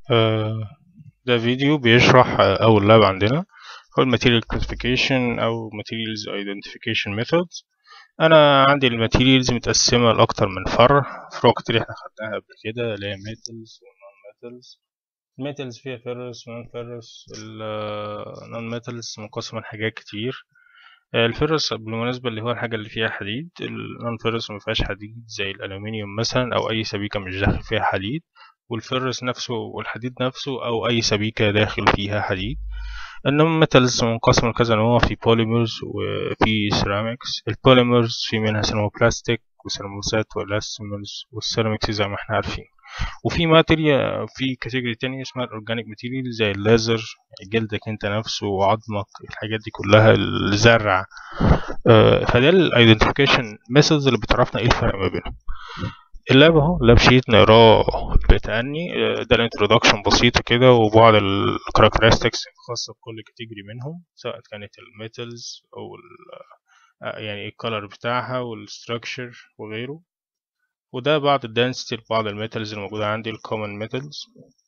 آه، ده فيديو بيشرح آه، أول لاب عندنا هو الماتيريال كلاسيفيكيشن أو materials identification methods أنا عندي الماتيريالز متقسمة لأكتر من فرع فروع كتير احنا خدناها قبل كده اللي هي metals و non metals الميتالز فيها فيرس ونون فيرس النون ميتالز منقسمة لحاجات كتير آه، الفيرس بالمناسبة اللي هو الحاجة اللي فيها حديد النون فيرس مفيهاش حديد زي الألومنيوم مثلا أو أي سبيكة مش داخل فيها حديد والفيرس نفسه والحديد نفسه أو أي سبيكة داخل فيها حديد إنما الميتالز منقسمة لكذا نوع في بوليمرز وفي سيراميكس البوليمرز في منها سيراموبلاستيك وسيراموسات والأستمرز والسيراميكس زي ما احنا عارفين وفي ماتيريال في كاتيجوري تانية اسمها الأورجانيك ماتيريال زي الليزر جلدك انت نفسه وعظمك الحاجات دي كلها الزرع آه، فده الايدنتيفيكيشن ميثودز اللي بتعرفنا ايه الفرق ما بينهم اللاب اهو لاب شيت نقراه بتأني آه، ده الانترودكشن بسيطة كده وبعض الكاركترستكس الخاصة بكل كاتيجوري منهم سواء كانت الميتالز او ال- آه، يعني الكالر بتاعها والستراكشر وغيره وده بعض الدنسيتي لبعض الميتالز الموجودة عندي الكومن ميتالز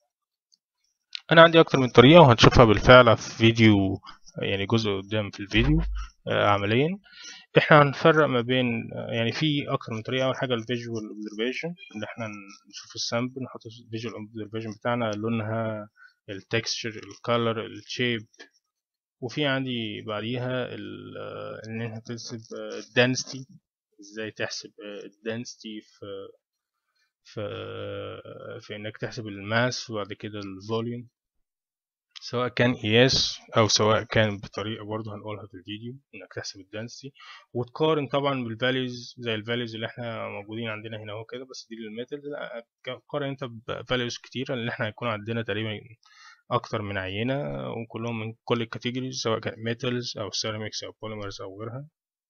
أنا عندي أكتر من طريقة وهنشوفها بالفعل في فيديو يعني جزء قدام في الفيديو آه، عمليا احنا هنفرق ما بين آه، يعني في أكتر من طريقة أول حاجة الفيجوال اوبزرفيشن اللي احنا نشوف السامبل نحط الفيجوال اوبزرفيشن بتاعنا لونها التكستشر الكالر الشيب وفي عندي بعديها ال- آه، ان انت تحسب الدنسيتي ازاي تحسب الدنسيتي في في في انك تحسب الماس وبعد كده الفوليوم سواء كان قياس او سواء كان بطريقه برضه هنقولها في الفيديو انك تحسب الدنسيتي وتقارن طبعا بالفاليوز زي الفاليوز اللي احنا موجودين عندنا هنا اهو كده بس دي للميتالز لا قارن انت بفاليوز كتيره اللي احنا هيكون عندنا تقريبا اكتر من عينه وكلهم من كل الكاتيجوريز سواء كان ميتالز او سيراميكس او بوليمرز او غيرها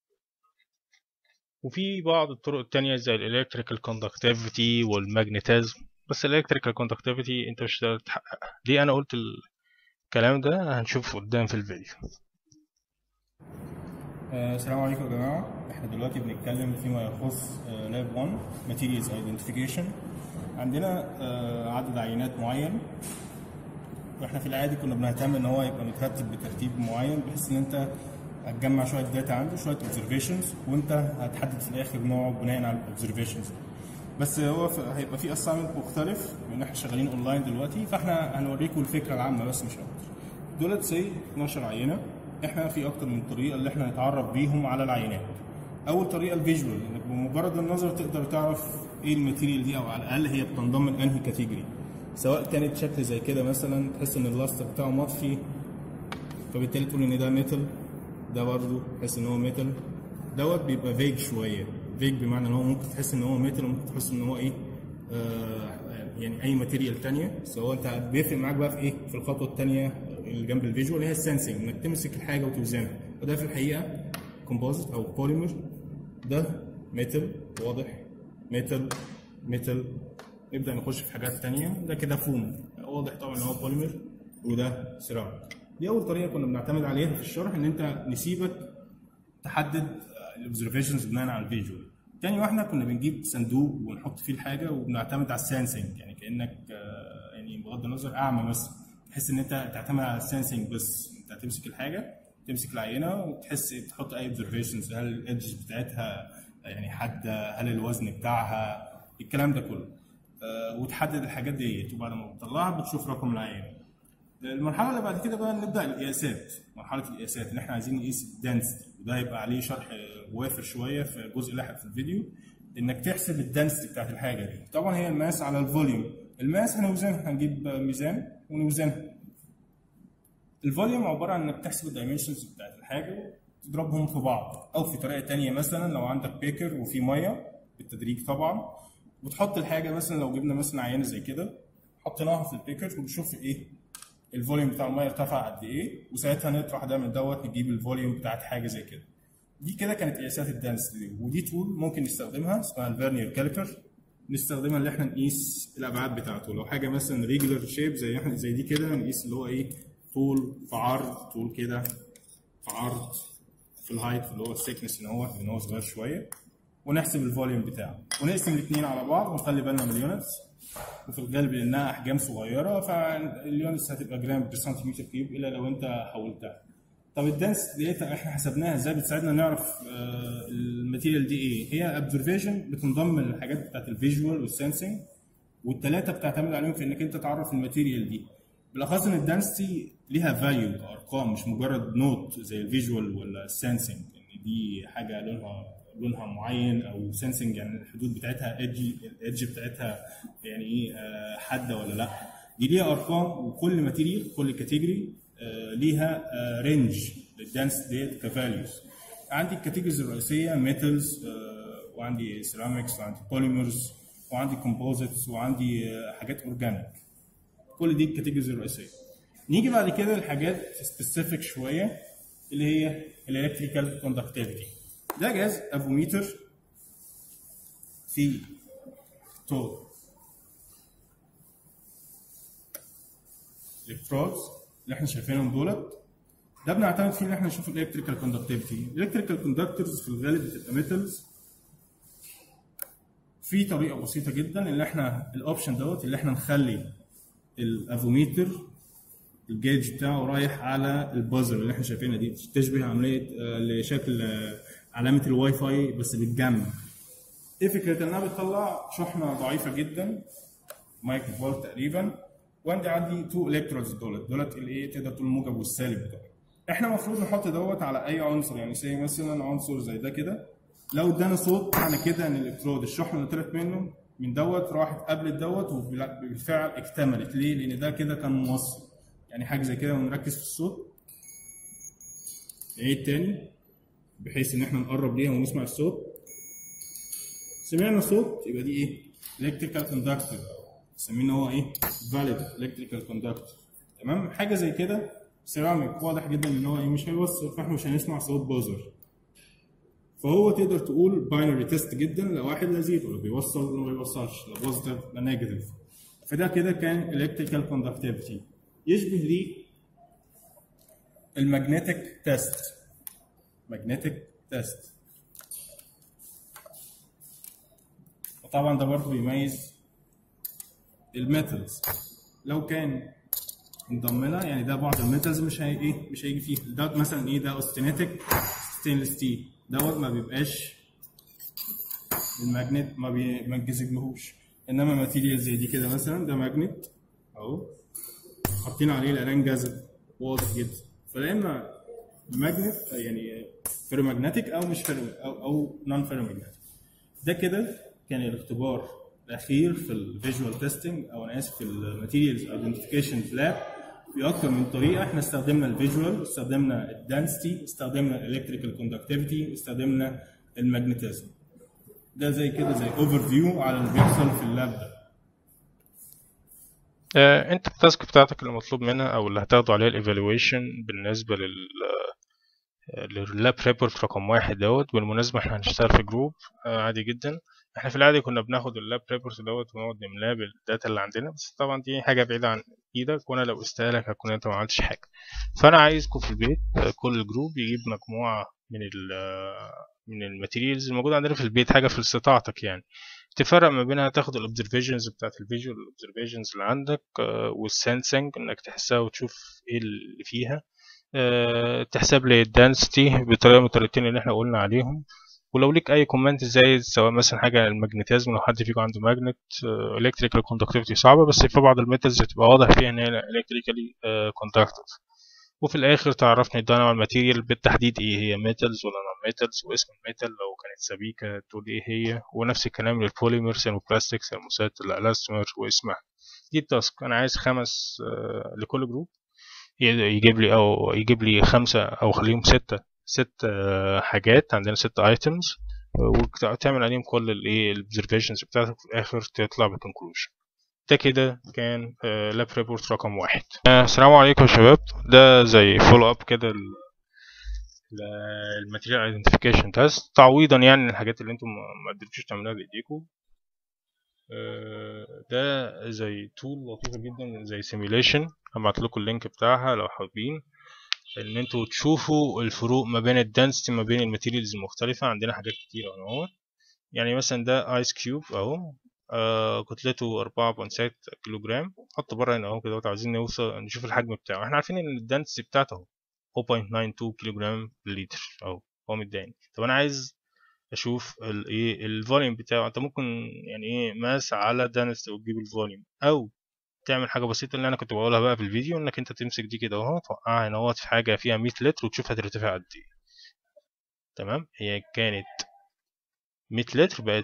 وفي بعض الطرق التانية زي الالكتريكال كوندكتيفيتي والماجنتيزم بس الالكتريكال كوندكتيفيتي انت مش هتقدر تحققها ليه انا قلت الكلام ده هنشوفه قدام في الفيديو آه، السلام عليكم يا جماعة احنا دلوقتي بنتكلم فيما يخص لاب 1 Materials Identification عندنا آه، عدد عينات معين واحنا في العادي كنا بنهتم ان هو يبقى مترتب بترتيب معين بحيث ان انت هتجمع شوية داتا عنده شوية observations وانت هتحدد في الاخر نوعه بناء على observations بس هو ف- هيبقى في assignment مختلف لان احنا شغالين اونلاين دلوقتي فاحنا هنوريكم الفكرة العامة بس مش اكتر دولت سي 12 عينة احنا في اكتر من طريقة اللي احنا نتعرف بيهم على العينات اول طريقه الفيجوال انك بمجرد النظر تقدر تعرف ايه الماتيريال دي او على الاقل هي بتنضم من انهي كاتيجوري سواء كانت شكل زي كده مثلا تحس ان اللاستر بتاعه مطفي فبالتالي تقول ان ده ميتال ده برضه تحس ان هو ميتال دوت بيبقى فيج شويه فيج بمعنى ان هو ممكن تحس ان هو ميتال وممكن تحس ان هو ايه آه يعني اي ماتيريال تانية سواء انت بيفرق معاك بقى في ايه في الخطوه الثانيه اللي جنب الفيجوال اللي هي السنسنج انك تمسك الحاجه وتوزنها وده في الحقيقه كومبوزيت او بوليمر ده ميتال واضح ميتال ميتال نبدا نخش في حاجات تانية ده كده فوم واضح طبعا ان هو بوليمر وده سيراميك دي اول طريقه كنا بنعتمد عليها في الشرح ان انت نسيبك تحدد الاوبزرفيشنز بناء على الفيجوال تاني واحده كنا بنجيب صندوق ونحط فيه الحاجه وبنعتمد على السنسنج يعني كانك آه، يعني بغض النظر اعمى مثلا تحس ان انت تعتمد على السنسنج بس انت هتمسك الحاجه تمسك العينه وتحس تحط اي اوبزرفيشنز هل الادج بتاعتها يعني حاده هل الوزن بتاعها الكلام ده كله آه، وتحدد الحاجات ديت وبعد ما بتطلعها بتشوف رقم العينه المرحله اللي بعد كده بقى نبدا القياسات مرحله القياسات ان احنا عايزين نقيس الدنسيتي وده هيبقى عليه شرح وافر شويه في الجزء لاحق في الفيديو انك تحسب الدنسيتي بتاعت الحاجه دي طبعا هي الماس على الفوليوم الماس هنوزنها هنجيب ميزان ونوزنها الفوليوم عباره عن انك تحسب الدايمنشنز بتاعت الحاجه وتضربهم في بعض او في طريقه تانية مثلا لو عندك بيكر وفي ميه بالتدريج طبعا وتحط الحاجه مثلا لو جبنا مثلا عينه زي كده حطيناها في البيكر وبنشوف ايه الفوليوم بتاع الميه ارتفع قد ايه وساعتها نطرح ده من دوت نجيب الفوليوم بتاعت حاجه زي كده دي كده كانت قياسات الدنسيتي ودي تول ممكن نستخدمها اسمها الفيرنير كاليبر نستخدمها اللي احنا نقيس الابعاد بتاعته لو حاجه مثلا ريجولار شيب زي احنا زي دي كده نقيس اللي هو ايه طول في عرض طول كده في عرض في الهايت اللي هو السيكنس ان هو ان هو صغير شويه ونحسب الفوليوم بتاعه ونقسم الاثنين على بعض ونخلي بالنا من اليونتس وفي الغالب لانها احجام صغيره فاليونتس هتبقى جرام بير سنتيمتر كيوب الا لو انت حولتها طب الدنس ديت احنا حسبناها ازاي بتساعدنا نعرف آه، الماتيريال دي ايه هي observation بتنضم للحاجات بتاعت الفيجوال والسنسنج والثلاثه بتعتمد عليهم في انك انت تعرف الماتيريال دي بالاخص ان الدنسيتي ليها فاليو كارقام مش مجرد نوت زي الفيجوال ولا السنسنج ان دي حاجه لونها لونها معين او سنسنج يعني الحدود بتاعتها ايدج الايدج بتاعتها يعني ايه آه، حاده ولا لا دي ليها ارقام وكل ماتيريال كل كاتيجوري ليها رينج للدانس ديت كفاليوز عندي الكاتيجوريز الرئيسيه ميتالز وعندي سيراميكس وعندي بوليمرز وعندي كومبوزيتس وعندي آه، حاجات اورجانيك كل دي الكاتيجوريز الرئيسيه نيجي بعد كده لحاجات سبيسيفيك شويه اللي هي الالكتريكال كوندكتيفيتي ده جهاز افوميتر في تو الكترودز اللي احنا شايفينهم دولت ده بنعتمد فيه ان احنا نشوف الالكتريكال كوندكتيفيتي الالكتريكال كوندكتورز في الغالب بتبقى ميتالز في طريقه بسيطه جدا ان احنا الاوبشن دوت اللي احنا نخلي الافوميتر الجيج بتاعه رايح على البازر اللي احنا شايفينها دي تشبه عمليه آه، لشكل آه، علامه الواي فاي بس بالجنب ايه فكرتها انها بتطلع شحنه ضعيفه جدا مايكرو فولت تقريبا وعندي عندي تو الكترودز دولت دولت الايه تقدر تقول الموجب والسالب بتاعه احنا المفروض نحط دوت على اي عنصر يعني زي مثلا عنصر زي ده كده لو ادانا صوت معنى كده ان الالكترود الشحنه اللي طلعت منه من دوت راحت قبلت دوت وبالفعل اكتملت ليه؟ لان ده كده كان موصل يعني حاجه زي كده ونركز في الصوت نعيد تاني بحيث ان احنا نقرب ليها ونسمع الصوت سمعنا صوت يبقى دي ايه؟ الكتريكال كوندكتور نسميه ان هو ايه؟ فاليد الكتريكال كوندكتور تمام حاجه زي كده سيراميك واضح جدا ان هو ايه مش هيوصل فاحنا مش هنسمع صوت بازر فهو تقدر تقول باينري تيست جدا لو واحد لا زيرو لو بيوصل ولا ما بيوصلش لا بوزيتيف لا نيجاتيف فده كده كان الكتريكال كوندكتيفيتي يشبه ليه المagnetic تيست magnetic تيست وطبعا ده برضه بيميز الميتالز لو كان انضم لها يعني ده بعض الميتالز مش هي ايه مش هيجي فيه ده مثلا ايه ده اوستينيتك ستينلس ستيل دوت ما بيبقاش الماجنت ما بي- ما بينجذبلهوش انما ماتيريال زي دي كده مثلا ده ماجنت اهو حاطين عليه الالان جذب واضح جدا فلا اما ماجنت يعني فيرومagnetic او مش فيرو او او نون فيرومagnetic ده كده كان الاختبار الاخير في الفيجوال تيستنج او انا اسف في الماتيريالز ايدنتيفيكيشن لاب في اكتر من طريقه احنا استخدمنا الفيجوال استخدمنا الدنسيتي استخدمنا الالكتريكال كوندكتيفيتي استخدمنا الماجنتيزم ده زي كده زي اوفر فيو على اللي بيحصل في اللاب ده آه، انت التاسك بتاعتك اللي مطلوب منها او اللي هتاخده عليها الايفالويشن بالنسبه لل لللاب ريبورت رقم واحد دوت بالمناسبة احنا هنشتغل في جروب آه، عادي جدا احنا في العادي كنا بناخد اللاب ريبورت دوت ونقعد نملاه بالداتا اللي عندنا بس طبعا دي حاجة بعيدة عن ايدك وانا لو استهلك هكون انت ما عملتش حاجة فانا عايزكم في البيت آه، كل جروب يجيب مجموعة من ال من الماتيريالز الموجودة عندنا في البيت حاجة في استطاعتك يعني تفرق ما بينها تاخد الاوبزرفيشنز بتاعت الفيجوال الاوبزرفيشنز اللي عندك والسنسنج انك تحسها وتشوف ايه اللي فيها آه، تحسب لي الدنسيتي بطريقه من الطريقتين اللي احنا قلنا عليهم ولو ليك اي كومنت زايد سواء مثلا حاجه الماجنتيزم لو حد فيكم عنده ماجنت الكتريكال كوندكتيفيتي صعبه بس في بعض الميتالز بتبقى واضح فيها ان هي الكتريكالي كوندكتيف وفي الاخر تعرفني الداينامال ماتيريال بالتحديد ايه هي ميتالز ولا نون ميتالز واسم الميتال لو كانت سبيكه تقول ايه هي ونفس الكلام للبوليمرز البلاستيكس الموسات الالاستمر واسمها دي التاسك انا عايز خمس آه، لكل جروب يجيب لي او يجيب لي خمسة او خليهم ستة ست آه، حاجات عندنا ست ايتمز وتعمل عليهم كل الايه الاوبزرفيشنز بتاعتك في الاخر تطلع بالكونكلوجن ده كده كان لاب ريبورت رقم واحد آه، السلام عليكم يا شباب ده زي فولو اب كده الماتيريال ايدنتيفيكيشن تيست تعويضا يعني عن الحاجات اللي انتم ما- ما قدرتوش تعملوها بايديكم آه، ده زي تول لطيفة جدا زي سيميليشن هبعت لكم اللينك بتاعها لو حابين ان انتوا تشوفوا الفروق ما بين الدنسيتي ما بين الماتيريالز المختلفة عندنا حاجات كتير اهو يعني مثلا ده ايس كيوب اهو آه كتلته أربعة بوينت ستة كيلو جرام حط بره هنا اهو كده عايزين نوصل نشوف الحجم بتاعه احنا عارفين ان الدنسي بتاعته اهو 0.92 كيلو جرام بالليتر اهو هو مداني طب انا عايز اشوف الايه الفوليوم بتاعه انت ممكن يعني ايه ماس على دانس وتجيب الفوليوم او تعمل حاجه بسيطه اللي انا كنت بقولها بقى في الفيديو انك انت تمسك دي كده اهو توقعها هنا اهوت في حاجه فيها 100 لتر وتشوف هترتفع قد ايه تمام هي كانت 100 لتر بقت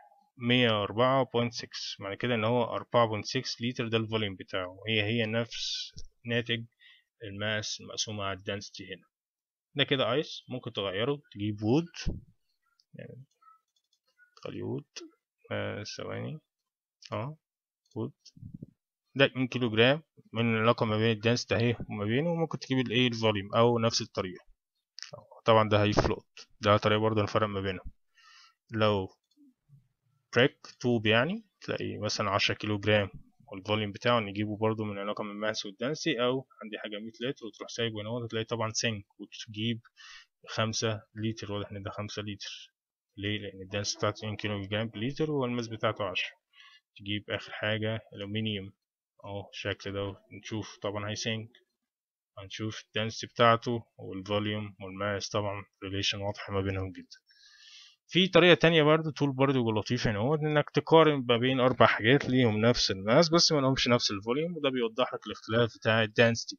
104.6 معنى كده ان هو 4.6 لتر ده الفوليوم بتاعه هي هي نفس ناتج الماس المقسومة على الدنسيتي هنا ده كده ايس ممكن تغيره تجيب وود يعني تخلي وود آه ثواني اه وود ده 2 كيلو جرام من العلاقة ما بين الدنسيتي اهي وما بينه وممكن تجيب الايه الفوليوم او نفس الطريقة طبعا ده هي فلوت ده طريقة برضه نفرق ما بينهم لو بريك طوب يعني تلاقي مثلا عشرة كيلو جرام والفوليوم بتاعه نجيبه برضو من علاقة من الماس والدنسي أو عندي حاجة مية لتر وتروح سايبه هنا تلاقي طبعا سينك وتجيب خمسة لتر واضح إن ده خمسة لتر ليه؟ لأن الدنس بتاعته اتنين كيلو جرام بليتر والماس بتاعته عشرة تجيب آخر حاجة ألومنيوم أهو الشكل ده نشوف طبعا هيسينك هنشوف الدنسي بتاعته والفوليوم والماس طبعا ريليشن واضحة ما بينهم جدا في طريقة تانية برضو تول برضو لطيف هنا هو انك تقارن ما بين اربع حاجات ليهم نفس الماس بس ما لهمش نفس الفوليوم وده بيوضح لك الاختلاف بتاع الدنسيتي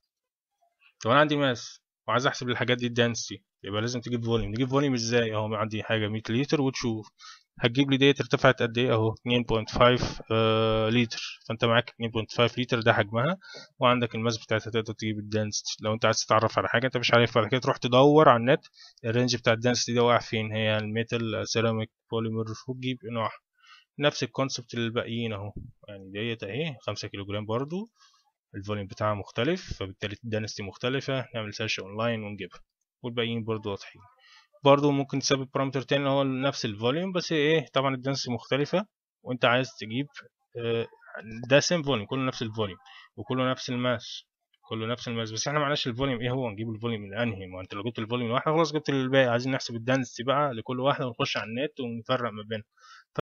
لو انا عندي ماس وعايز احسب الحاجات دي الدنسيتي يبقى لازم تجيب فوليوم تجيب فوليوم ازاي اهو عندي حاجة 100 لتر وتشوف هتجيب لي ديت ارتفعت قد ايه اهو 2.5 آه لتر فانت معاك 2.5 لتر ده حجمها وعندك الماس بتاعتها تقدر تجيب الدنسيتي لو انت عايز تتعرف على حاجه انت مش عارف بعد كده تروح تدور على النت الرينج بتاع الدنسيتي ده واقع فين هي الميتال سيراميك بوليمر وتجيب نوعها نفس الكونسبت للباقيين اهو يعني ديت اهي 5 كيلو جرام برضو الفوليوم بتاعها مختلف فبالتالي الدنسيتي مختلفه نعمل سيرش اونلاين ونجيبها والباقيين برضو واضحين برضو ممكن تثبت بارامتر تاني اللي هو نفس الفوليوم بس ايه طبعا الدنسيتي مختلفة وانت عايز تجيب ده سيم فوليوم كله نفس الفوليوم وكله نفس الماس كله نفس الماس بس احنا معناش الفوليوم ايه هو نجيب الفوليوم من انهي ما انت لو جبت الفوليوم لواحده خلاص جبت الباقي عايزين نحسب الدنسيتي بقى لكل واحده ونخش على النت ونفرق ما بينهم